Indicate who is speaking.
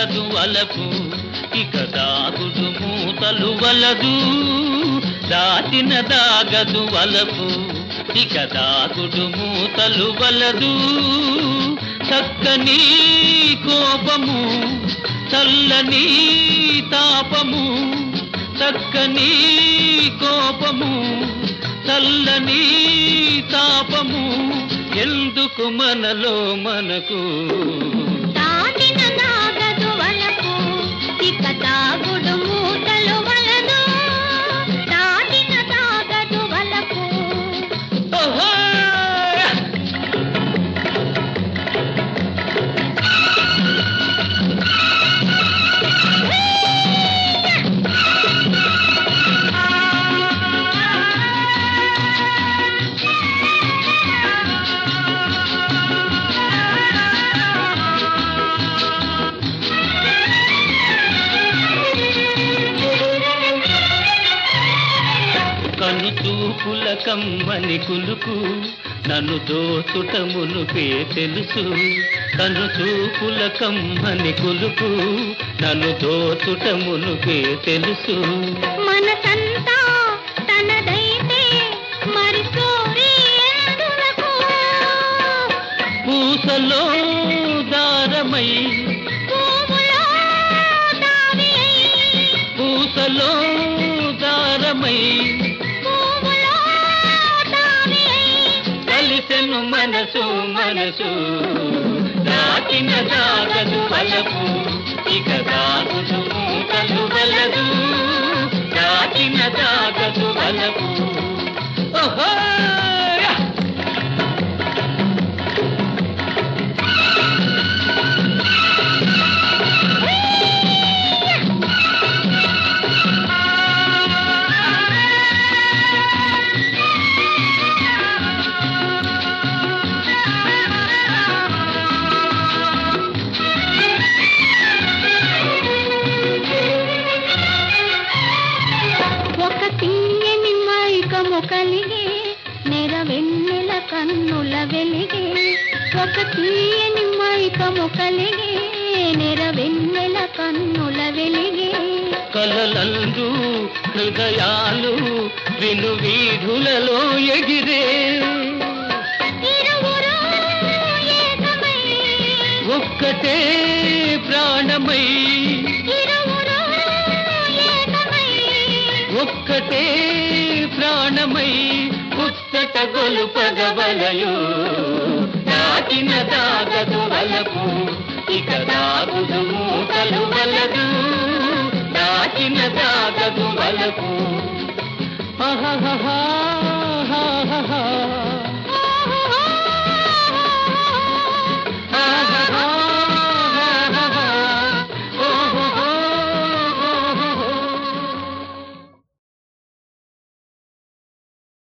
Speaker 1: దాగదు వలపు ఇక దాగుడు మూతలు వలదు దాచిన దాగదు వలపు ఇక దాగుడు మూతలు వలదు చక్కని కోపము చల్లని తాపము చక్కని కోపము చల్లని తాపము ఎందుకు మనలో మనకు
Speaker 2: దాటిన నాగదు వలపు ఇక తాగుడు మూటలు వలదు దాటిన తాగదు వలపు
Speaker 1: ఓహో! కను చూపుల కమ్మని కులుకు నన్ను దోచుటమునుపే తెలుసు కను చూపుల కమ్మని కులుకు నన్ను దోచుటమునుపే తెలుసు
Speaker 2: మనసంతా తనదైతే మరి కోరి ఎందులకు
Speaker 1: పూసలో దారమై
Speaker 2: పువ్వులో దావి అయి,
Speaker 1: పూసలో దారమై
Speaker 2: పువ్వులో దావి అయి,
Speaker 1: కలిసెను మనసు మనసు దాటిన దాగదు వలపు ఇక దాగుడు మూటలు వలదు దాటిన దాగదు వలపు ఓహో
Speaker 2: ఒక తీయని మైకము కలిగి నెరవెన్నెల కన్నుల వెలిగి ఒక తీయని మైకము కలిగి నెరవెన్నెల కన్నుల వెలిగి
Speaker 1: కలలందు హృదయాలు విను వీధులలో ఎగిరే
Speaker 2: ఇరువురు ఏకమై
Speaker 1: ఒక్కటే ప్రాణమై
Speaker 2: ఇరువురు ఏకమై
Speaker 1: ఒక్కటే ప్రాణమై పుస్తట గొలుపగవలయు దాటిన దాగదు వలపు ఇక దాగుదు మూటలు వలదు దాటిన దాగదు వలపు ఆహాహా